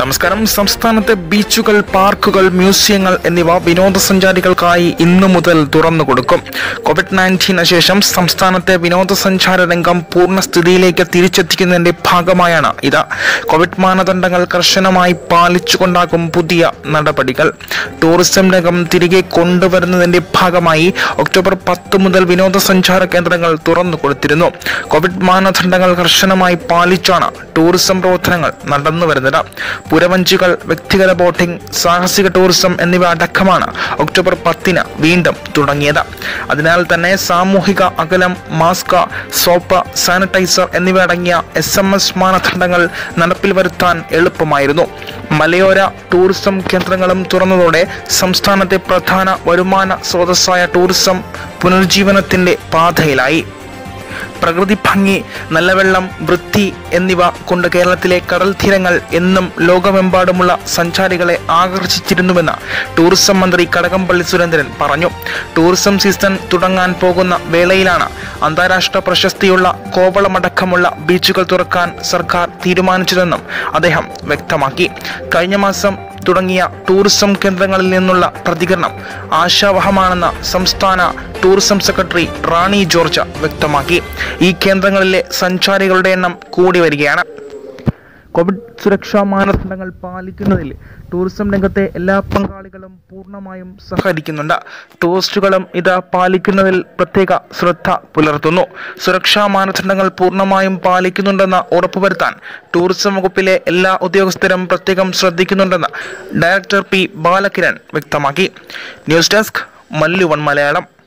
നമസ്കാരം സംസ്ഥാനത്തെ ബീച്ചുകൾ പാർക്കുകൾ മ്യൂസിയങ്ങൾ എന്നിവ വിനോദസഞ്ചാരികൾക്കായി ഇന്നു മുതൽ തുറന്നു കൊടുക്കും കോവിഡ് നയൻറ്റീന് ശേഷം സംസ്ഥാനത്തെ വിനോദസഞ്ചാര രംഗം പൂർണ്ണസ്ഥിതിയിലേക്ക് തിരിച്ചെത്തിക്കുന്നതിന്റെ ഭാഗമായാണ് ഇത് കോവിഡ് മാനദണ്ഡങ്ങൾ കർശനമായി പാലിച്ചുകൊണ്ടാകും പുതിയ നടപടികൾ ടൂറിസം രംഗം തിരികെ കൊണ്ടുവരുന്നതിന്റെ ഭാഗമായി ഒക്ടോബർ പത്ത് മുതൽ വിനോദസഞ്ചാര കേന്ദ്രങ്ങൾ തുറന്നു കൊടുത്തിരുന്നു കോവിഡ് മാനദണ്ഡങ്ങൾ കർശനമായി പാലിച്ചാണ് ടൂറിസം പ്രവർത്തനങ്ങൾ നടന്നു വരുന്നത് പുരവഞ്ചികൾ വ്യക്തിഗത ബോട്ടിംഗ് സാഹസിക ടൂറിസം എന്നിവ അടക്കമാണ് ഒക്ടോബർ പത്തിന് വീണ്ടും തുടങ്ങിയത് അതിനാൽ തന്നെ സാമൂഹിക അകലം മാസ്ക് സോപ്പ് സാനിറ്റൈസർ എന്നിവ അടങ്ങിയ എസ് എം എസ് മാനദണ്ഡങ്ങൾ നടപ്പിൽ വരുത്താൻ എളുപ്പമായിരുന്നു മലയോര ടൂറിസം കേന്ദ്രങ്ങളും തുറന്നതോടെ സംസ്ഥാനത്തെ പ്രധാന വരുമാന സ്രോതസ്സായ ടൂറിസം പുനരുജ്ജീവനത്തിന്റെ പാതയിലായി പ്രകൃതി ഭംഗി നല്ല വെള്ളം വൃത്തി എന്നിവ കൊണ്ട് കേരളത്തിലെ കടൽ തീരങ്ങൾ എന്നും ലോകമെമ്പാടുമുള്ള സഞ്ചാരികളെ ആകർഷിച്ചിരുന്നുവെന്ന് ടൂറിസം മന്ത്രി കടകംപള്ളി സുരേന്ദ്രൻ പറഞ്ഞു ടൂറിസം സീസൺ തുടങ്ങാൻ പോകുന്ന വേളയിലാണ് അന്താരാഷ്ട്ര പ്രശസ്തിയുള്ള കോവളമടക്കമുള്ള ബീച്ചുകൾ തുറക്കാൻ സർക്കാർ തീരുമാനിച്ചതെന്നും അദ്ദേഹം വ്യക്തമാക്കി കഴിഞ്ഞ മാസം തുടങ്ങിയ ടൂറിസം കേന്ദ്രങ്ങളിൽ നിന്നുള്ള പ്രതികരണം ആശാവഹമാണെന്ന് സംസ്ഥാന ടൂറിസം സെക്രട്ടറി റാണി ജോർജ് വ്യക്തമാക്കി ഈ കേന്ദ്രങ്ങളിലെ സഞ്ചാരികളുടെ എണ്ണം കൂടി വരികയാണ് കോവിഡ് സുരക്ഷാ മാനദണ്ഡങ്ങൾ പാലിക്കുന്നതിൽ ടൂറിസം രംഗത്തെ എല്ലാ പങ്കാളികളും പൂർണ്ണമായും സഹകരിക്കുന്നുണ്ട് ടൂറിസ്റ്റുകളും ഇത് പാലിക്കുന്നതിൽ പ്രത്യേക ശ്രദ്ധ പുലർത്തുന്നു സുരക്ഷാ മാനദണ്ഡങ്ങൾ പൂർണ്ണമായും പാലിക്കുന്നുണ്ടെന്ന് ഉറപ്പുവരുത്താൻ ടൂറിസം വകുപ്പിലെ എല്ലാ ഉദ്യോഗസ്ഥരും പ്രത്യേകം ശ്രദ്ധിക്കുന്നുണ്ടെന്ന് ഡയറക്ടർ പി ബാലകിരൺ വ്യക്തമാക്കി ന്യൂസ് ഡെസ്ക് മല്ലുവൺ മലയാളം